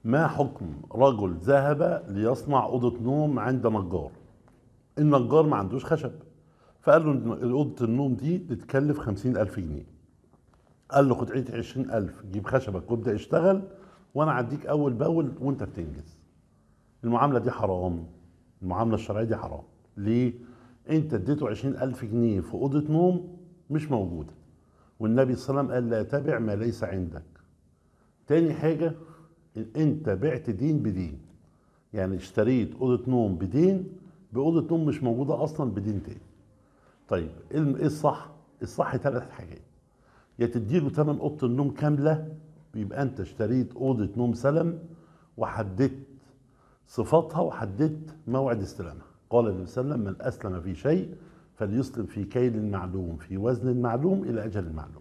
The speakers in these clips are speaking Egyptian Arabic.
ما حكم رجل ذهب ليصنع أوضة نوم عند نجار النجار ما عندوش خشب فقال له إن أوضة النوم دي تتكلف خمسين ألف جنيه قال له خد عيد عشرين ألف جيب خشبك وابدأ اشتغل وأنا هديك أول بأول وأنت بتنجز المعاملة دي حرام المعاملة الشرعية دي حرام ليه؟ أنت اديته عشرين ألف جنيه في أوضة نوم مش موجودة والنبي صلى الله عليه وسلم قال لا تبع ما ليس عندك تاني حاجة انت بعت دين بدين يعني اشتريت اوضه نوم بدين باوضه نوم مش موجوده اصلا بدين تاني طيب ايه الم- إيه الصح الصح ثلاث حاجات يا تديله ثمن اوضه النوم كامله يبقى انت اشتريت اوضه نوم سلم وحددت صفاتها وحددت موعد استلامها قال النبي صلى الله عليه وسلم من اسلم في شيء فليسلم في كيل معلوم في وزن معلوم الى اجل معلوم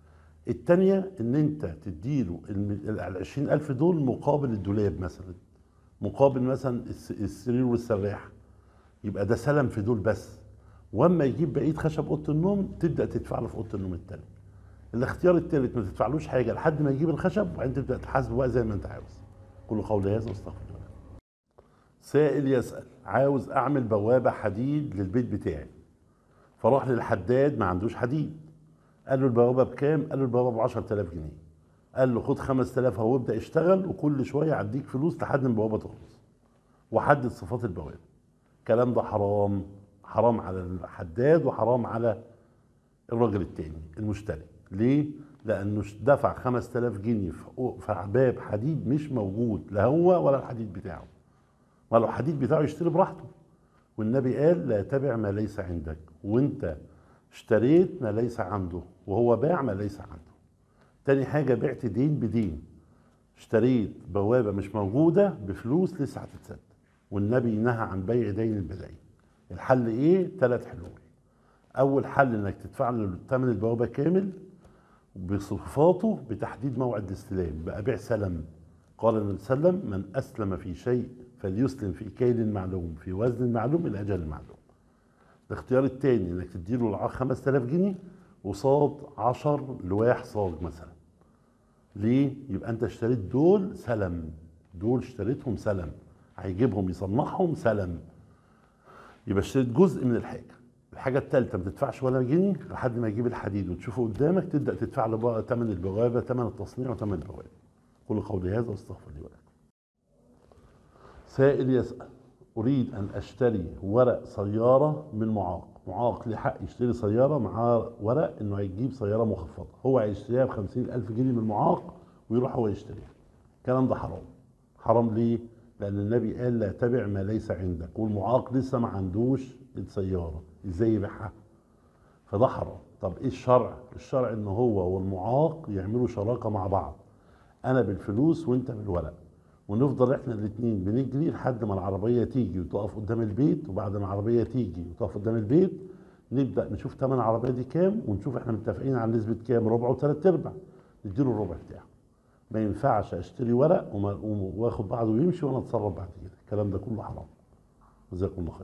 التانية ان انت تديله ال 20000 دول مقابل الدولاب مثلا مقابل مثلا الس- السرير والسراح يبقى ده سلم في دول بس واما يجيب بقيه خشب اوضه النوم تبدا تدفع له في اوضه النوم التاني الاختيار التالت ما تدفعلوش حاجه لحد ما يجيب الخشب وبعدين تبدا تحاسبه بقى زي ما انت عاوز كل قولي هذا واستغفر الله سائل يسال عاوز اعمل بوابه حديد للبيت بتاعي فراح للحداد ما عندوش حديد قال له البوابه بكام؟ قال له البوابه ب 10000 جنيه. قال له خد 5000 اهو وابدا اشتغل وكل شويه اديك فلوس لحد ما البوابه تخلص. وحدد صفات البوابه. الكلام ده حرام حرام على الحداد وحرام على الراجل التاني المشتري. ليه؟ لانه دفع 5000 جنيه في في باب حديد مش موجود لا هو ولا الحديد بتاعه. ولو الحديد بتاعه يشتري براحته. والنبي قال لا تبع ما ليس عندك وانت اشتريت ما ليس عنده وهو باع ما ليس عنده تاني حاجة بعت دين بدين اشتريت بوابة مش موجودة بفلوس لسه هتتسد والنبي نهى عن بيع دين البدعي الحل ايه؟ ثلاث حلول اول حل انك تدفع له ثمن البوابة كامل بصفاته بتحديد موعد الاستلام بقى بيع سلم قال النبي صلى الله عليه وسلم من اسلم في شيء فليسلم في كيل معلوم في وزن معلوم الى اجل معلوم الاختيار التاني انك تديله الع 5000 جنيه وصاد 10 لواح صاج مثلا ليه؟ يبقى انت اشتريت دول سلم دول اشتريتهم سلم هيجيبهم يصنعهم سلم يبقى اشتريت جزء من الحاجه الحاجه الثالثه ما تدفعش ولا جنيه لحد ما يجيب الحديد وتشوفه قدامك تبدا تدفع له بقى ثمن البوابه ثمن التصنيع وثمن البوابه قولوا قولي هذا واستغفر لي ولكم سائل يسأل أريد أن أشتري ورق سيارة من معاق معاق ليه حق يشتري سيارة معاه ورق إنه هيجيب سيارة مخفضة هو هيشتريها بخمسين ألف جنيه من معاق ويروح هو يشتريها الكلام ده حرام حرام ليه؟ لأن النبي قال لا تبع ما ليس عندك والمعاق لسه ما عندوش السيارة إزاي يبيعها؟ فده حرام طب ايه الشرع الشرع ان هو والمعاق يعملوا شراكه مع بعض انا بالفلوس وانت بالورق ونفضل احنا الاثنين بنجري لحد ما العربيه تيجي وتقف قدام البيت وبعد ما العربيه تيجي وتقف قدام البيت نبدا نشوف ثمن العربيه دي كام ونشوف احنا متفقين على نسبه كام ربع وثلاث ارباع نديله الربع بتاعه ما ينفعش اشتري ورق وما- واخد بعضه ويمشي وانا اتصرف بعد كده الكلام ده كله حرام جزاكم الله خير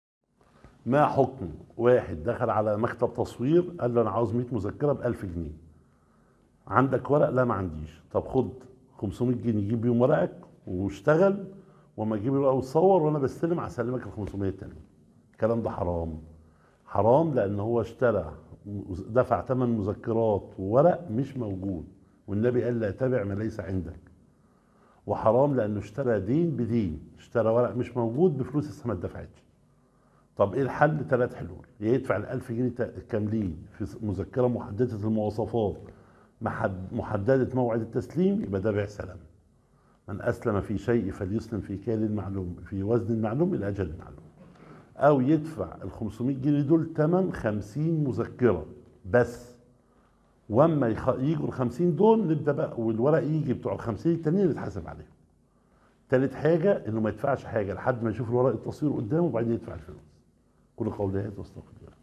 ما حكم واحد دخل على مكتب تصوير قال له انا عاوز 100 مذكره ب 1000 جنيه عندك ورق لا ما عنديش طب خد 500 جنيه جيب بيهم ورقك واشتغل وما تجيب الورق وتصور وانا بستلم هسلمك ال 500 التانيين الكلام ده حرام حرام لان هو اشترى دفع ثمن مذكرات وورق مش موجود والنبي قال لا تبع ما ليس عندك وحرام لانه اشترى دين بدين اشترى ورق مش موجود بفلوس لسه ما اتدفعتش طب ايه الحل ثلاث حلول يا يدفع ال 1000 جنيه تا- كاملين في مذكره محدده المواصفات محد- محدده موعد التسليم يبقى ده بيع سلام من اسلم في شيء فليسلم في كيل معلوم في وزن معلوم الى اجل معلوم او يدفع ال 500 جنيه دول ثمن 50 مذكره بس واما يخ- يجوا ال 50 دول نبدا بقى والورق يجي بتوع ال 50 التانيين نتحاسب عليهم تالت حاجه انه ما يدفعش حاجه لحد ما يشوف الورق التصوير قدامه وبعدين يدفع الفلوس كل قول هذا واستغفر الله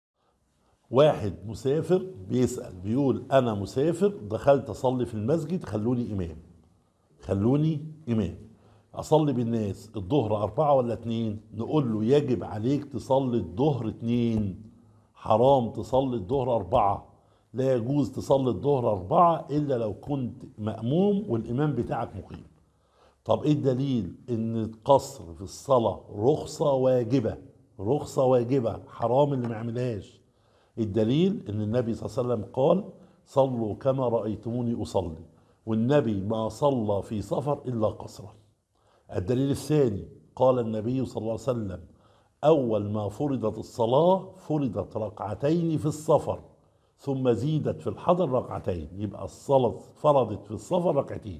واحد مسافر بيسأل بيقول أنا مسافر دخلت أصلي في المسجد خلوني إمام خلوني إمام أصلي بالناس الظهر أربعة ولا اتنين نقول له يجب عليك تصلي الظهر اتنين حرام تصلي الظهر أربعة لا يجوز تصلي الظهر أربعة إلا لو كنت مأموم والإمام بتاعك مقيم طب ايه الدليل ان القصر في الصلاة رخصة واجبة رخصة واجبة حرام اللي ما يعملهاش الدليل ان النبي صلى الله عليه وسلم قال صلوا كما رأيتموني أصلي والنبي ما صلى في سفر إلا قصرا الدليل الثاني قال النبي صلى الله عليه وسلم أول ما فرضت الصلاة فرضت ركعتين في السفر ثم زيدت في الحضر ركعتين يبقى الصلاة فرضت في السفر ركعتين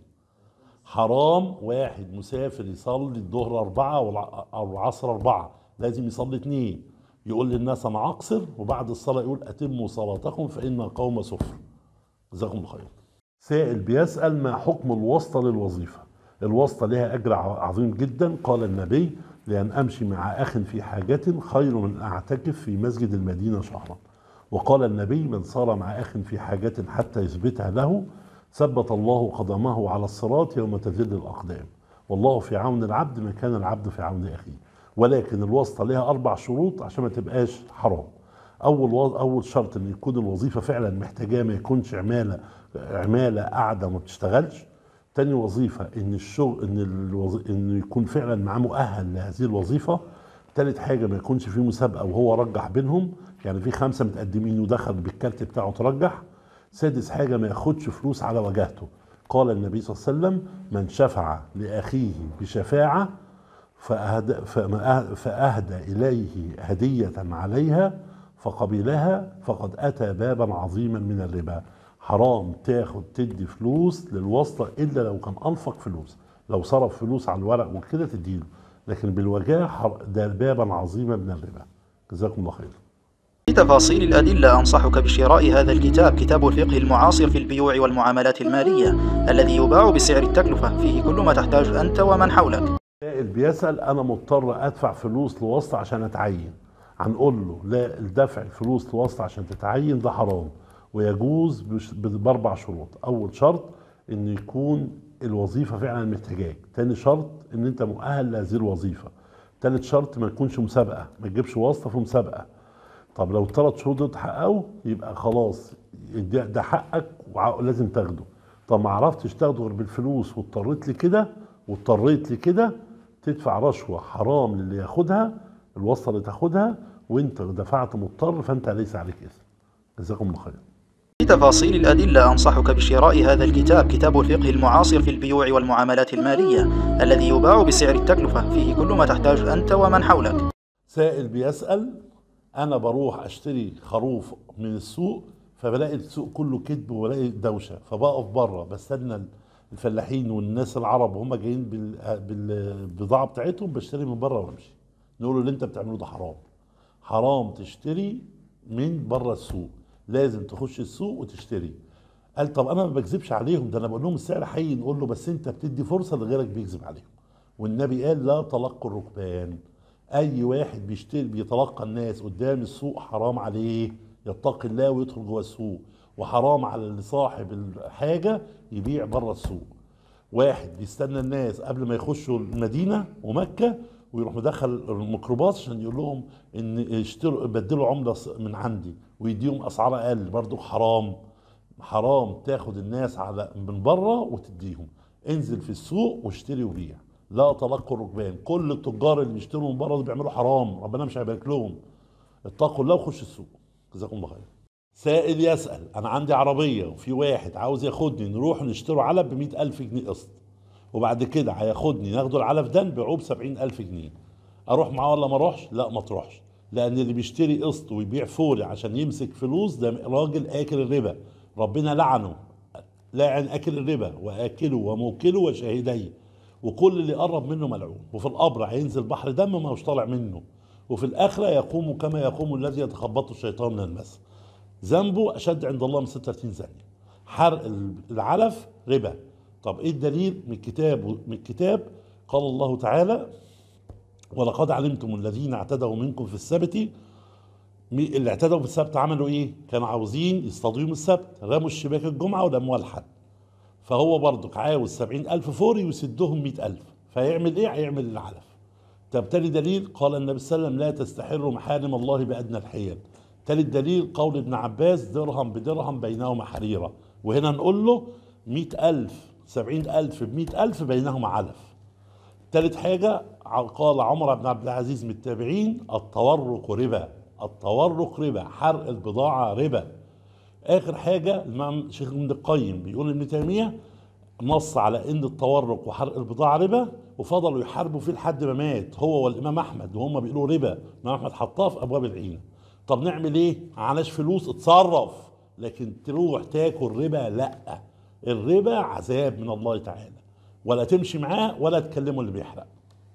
حرام واحد مسافر يصلي الظهر أربعة أو العصر أربعة لازم يصلي اثنين يقول للناس أنا أقصر وبعد الصلاة يقول أتموا صلاتكم فإن قوم سفر جزاكم الله خير سائل بيسأل ما حكم الواسطة للوظيفة الواسطة لها أجر عظيم جدا قال النبي لأن أمشي مع أخ في حاجة خير من أعتكف في مسجد المدينة شهرا وقال النبي من صار مع أخ في حاجة حتى يثبتها له ثبت الله قدمه على الصراط يوم تذل الأقدام والله في عون العبد ما كان العبد في عون أخيه ولكن الواسطة لها أربع شروط عشان ما تبقاش حرام أول اول شرط ان يكون الوظيفه فعلا محتاجاه ما يكونش عماله عماله قاعده وما بتشتغلش تاني وظيفه ان الشغل ان الوظ... انه يكون فعلا معاه مؤهل لهذه الوظيفه تالت حاجه ما يكونش في مسابقه وهو رجح بينهم يعني في خمسه متقدمين ودخل بالكارت بتاعه ترجح سادس حاجه ما ياخدش فلوس على وجهته قال النبي صلى الله عليه وسلم من شفع لاخيه بشفاعه فأهدى, فأهدى إليه هدية عليها فقبلها فقد أتى بابا عظيما من الربا حرام تاخد تدي فلوس للواسطة إلا لو كان أنفق فلوس لو صرف فلوس على الورق وكده تديله لكن بالوجاه ده بابا عظيما من الربا جزاكم الله خير لتفاصيل الأدلة أنصحك بشراء هذا الكتاب كتاب الفقه المعاصر في البيوع والمعاملات المالية الذي يباع بسعر التكلفة فيه كل ما تحتاج أنت ومن حولك سائل بيسأل أنا مضطر أدفع فلوس لواسطة عشان أتعين هنقول له لا الدفع الفلوس لواسطة عشان تتعين ده حرام ويجوز باربع شروط اول شرط ان يكون الوظيفه فعلا محتاجاك تاني شرط ان انت مؤهل لهذه الوظيفه تالت شرط ما يكونش مسابقه ما تجيبش واسطه في مسابقه طب لو الثلاث شروط اتحققوا يبقى خلاص ده, ده حقك ولازم تاخده طب ما عرفتش تاخده غير بالفلوس واضطريت لكده واضطريت لكده تدفع رشوه حرام للي ياخدها الواسطه اللي تاخدها وانت دفعت مضطر فانت ليس عليك اثم جزاكم الله خير لتفاصيل الأدلة أنصحك بشراء هذا الكتاب كتاب الفقه المعاصر في البيوع والمعاملات المالية الذي يباع بسعر التكلفة فيه كل ما تحتاج أنت ومن حولك سائل بيسأل أنا بروح أشتري خروف من السوق فبلاقي السوق كله كذب وبلاقي دوشة فبقف بره بستنى الفلاحين والناس العرب وهم جايين بالبضاعة بتاعتهم بشتري من بره وامشي نقول اللي انت بتعمله ده حرام حرام تشتري من بره السوق لازم تخش السوق وتشتري قال طب انا ما بكذبش عليهم ده انا بقول لهم السعر حي نقول له بس انت بتدي فرصه لغيرك بيكذب عليهم والنبي قال لا تلقوا الركبان اي واحد بيشتري بيتلقى الناس قدام السوق حرام عليه يتقي الله ويدخل جوه السوق وحرام على صاحب الحاجه يبيع بره السوق واحد بيستنى الناس قبل ما يخشوا المدينه ومكه ويروح مدخل الميكروباص عشان يقول لهم ان يشتروا بدلوا عمله من عندي ويديهم اسعار اقل برضو حرام حرام تاخد الناس على من بره وتديهم انزل في السوق واشتري وبيع لا تلقوا الركبان كل التجار اللي بيشتروا من بره بيعملوا حرام ربنا مش هيبارك لهم اتقوا الله وخش السوق جزاكم الله خير سائل يسأل أنا عندي عربية وفي واحد عاوز ياخدني نروح نشتري علب ب ألف جنيه قسط وبعد كده هياخدني ناخده العلف ده نبيعوه ب ألف جنيه اروح معاه ولا ما اروحش لا ما تروحش لان اللي بيشتري قسط ويبيع فوري عشان يمسك فلوس ده راجل اكل الربا ربنا لعنه لاعن اكل الربا واكله وموكله وشاهديه وكل اللي قرب منه ملعون وفي القبر هينزل بحر دم ما هوش طالع منه وفي الاخره يقوم كما يقوم الذي يتخبطه الشيطان من المس ذنبه اشد عند الله من 36 ثانيه حرق العلف ربا طب ايه الدليل من الكتاب من الكتاب قال الله تعالى ولقد علمتم الذين اعتدوا منكم في السبت اللي اعتدوا في السبت عملوا ايه كانوا عاوزين يصطادوا السبت رموا الشباك الجمعة ولموا الحد فهو برضك عاوز سبعين ألف فوري ويسدهم مئة ألف فيعمل ايه هيعمل العلف طب تاني دليل قال النبي صلى الله عليه وسلم لا تستحروا محارم الله بأدنى الحيل تالت دليل قول ابن عباس درهم بدرهم بينهما حريرة وهنا نقول له مئة ألف سبعين ألف بمئة ألف بينهما علف ثالث حاجة ع- قال عمر بن عبد العزيز من التابعين التورق ربا التورق ربا حرق البضاعة ربا آخر حاجة الإمام شيخ ابن القيم بيقول ابن تيمية نص على ان التورق وحرق البضاعه ربا وفضلوا يحاربوا فيه لحد ما مات هو والامام احمد وهم بيقولوا ربا الامام احمد حطاه في ابواب العينه طب نعمل ايه معناش فلوس اتصرف لكن تروح تاكل ربا لا الربا عذاب من الله تعالى ولا تمشي معاه ولا تكلمه اللي بيحرق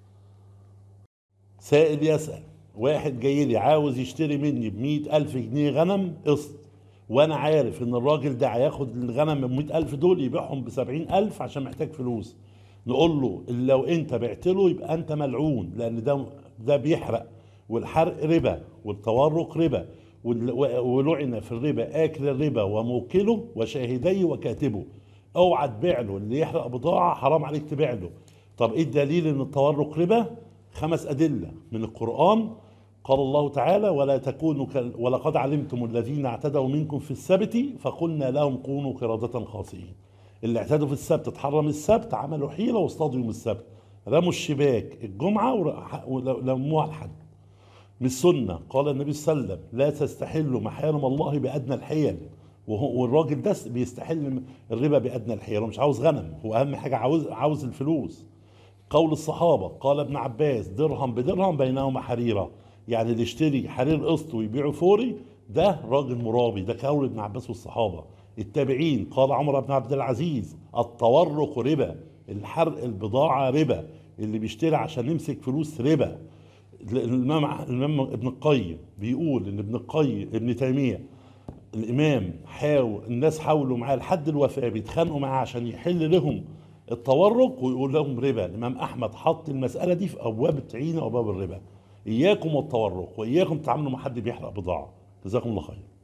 سائل يسأل واحد جاي لي عاوز يشتري مني بمئة ألف جنيه غنم قسط وأنا عارف إن الراجل ده هياخد الغنم بمئة ألف دول يبيعهم بسبعين ألف عشان محتاج فلوس نقول له إن لو أنت بعت له يبقى أنت ملعون لأن ده ده بيحرق والحرق ربا والتورق ربا وال- ولعن في الربا آكل الربا وموكله وشاهديه وكاتبه اوعى تبيع له اللي يحرق بضاعة حرام عليك تبيع له طب ايه الدليل ان التورق ربا خمس ادله من القران قال الله تعالى ولا تكونوا كال... ولقد علمتم الذين اعتدوا منكم في السبت فقلنا لهم كونوا قردة خاسئين اللي اعتدوا في السبت اتحرم السبت عملوا حيلة واصطادوا يوم السبت رموا الشباك الجمعة ور- ولموها الحد من السنة قال النبي صلى الله عليه وسلم لا تستحلوا محارم الله بأدنى الحيل وهو والراجل ده بيستحل الربا بأدنى الحيل هو مش عاوز غنم هو أهم حاجة عاوز عاوز الفلوس قول الصحابة قال ابن عباس درهم بدرهم بينهما حريرة يعني اللي يشتري حرير قسط ويبيعه فوري ده راجل مرابي ده قول ابن عباس والصحابة التابعين قال عمر بن عبد العزيز التورق ربا الحرق البضاعة ربا اللي بيشتري عشان يمسك فلوس ربا الامام الامام ابن القيم بيقول ان ابن القيم ابن تيميه الامام حاول الناس حاولوا معاه لحد الوفاه بيتخانقوا معاه عشان يحل لهم التورق ويقول لهم ربا الامام احمد حط المساله دي في ابواب التعيين وابواب الربا اياكم والتورق واياكم تتعاملوا مع حد بيحرق بضاعه جزاكم الله خير